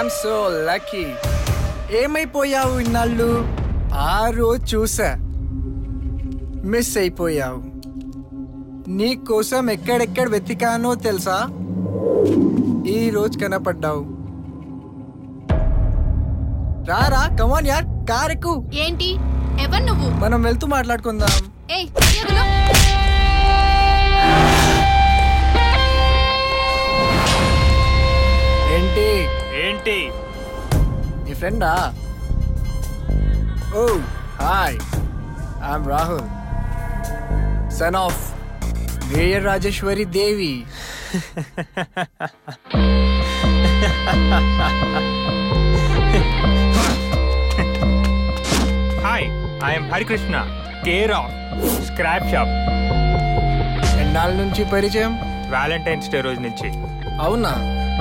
I'm so lucky ఏమైపోయావు ఇన్నాళ్ళు ఆ రోజు చూసా మిస్ అయిపోయావు నీ కోసం ఎక్కడెక్కడ వెతికానో తెలుసా ఈ రోజు కనపడ్డావు రారా కమాన్ యార్ కార్ ఎక్కు ఏంటి ఎవరు నువ్వు మనం వెళ్తూ మాట్లాడుకుందాం ఏయ్ ఎదురు ఏంటి ఏంటి నీ ఫ్రెండా ఓ hi I'm Rahul son of mayor Rajeshwari Devi hi I'm Harikrishna care of scrap shop ఎన్నాళ్ళ నుంచి పరిచయం వ్యాలంటైన్స్ డే రోజు నుంచి అవునా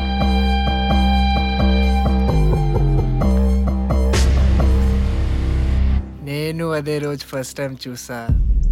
నేను అదే రోజు ఫస్ట్ టైం చూసా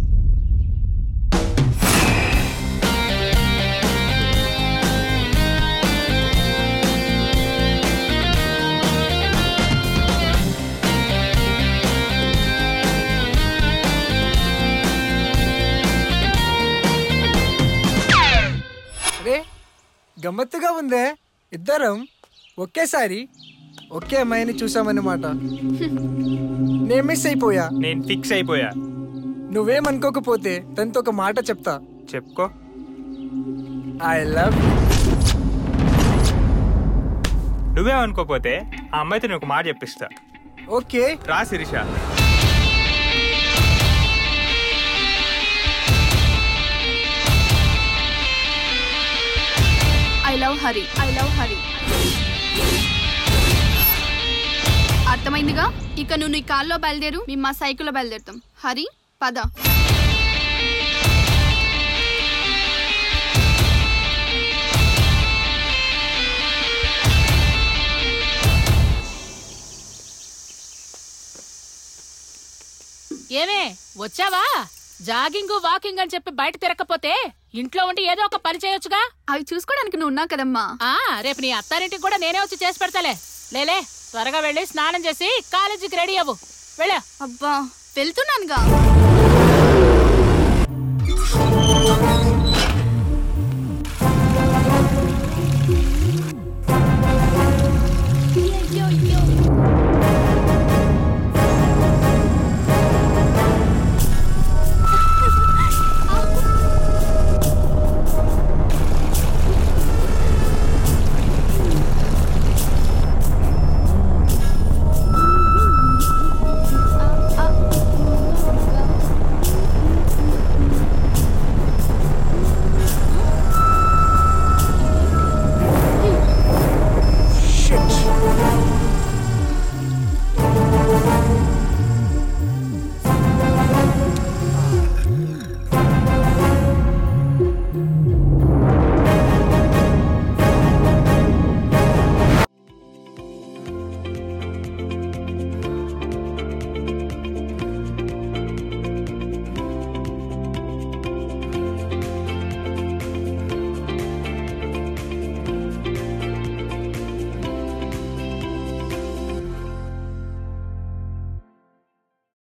అరే గమ్మత్తుగా ఉందే ఇద్దరం ఒకేసారి ఒకే అమ్మాయిని చూసామన్నమాట నేను మిస్ అయిపోయా నేను ఫిక్స్ అయిపోయా నువ్వేమనుకోకపోతే తనతో ఒక మాట చెప్తా చెప్పుకో ఐ లవ్ నువ్వేమనుకోపోతే ఆ అమ్మాయితో నేను ఒక మాట చెప్పిస్తా ఓకే రా Sirisha I love Hari I love Hari అర్థమైందిగా ఇక నువ్వు నీ కాల్లో బయలుదేరు మేము మా సైకిల్లో బయలుదేరుతాం హరి పద ఏమే వచ్చావా జాగింగ్ వాకింగ్ అని చెప్పి బయట తిరగకపోతే ఇంట్లో ఉండి ఏదో ఒక పని చేయొచ్చుగా అవి చూసుకోవడానికి నువ్వు ఉన్నావు కదమ్మా ఆ రేపు నీ అత్తారింటికి కూడా నేనే వచ్చి చేసి పెడతాలే లేలే త్వరగా వెళ్ళి స్నానం చేసి కాలేజీకి రెడీ అవ్వు వెళ్ళా అబ్బా వెళ్తున్నానుగా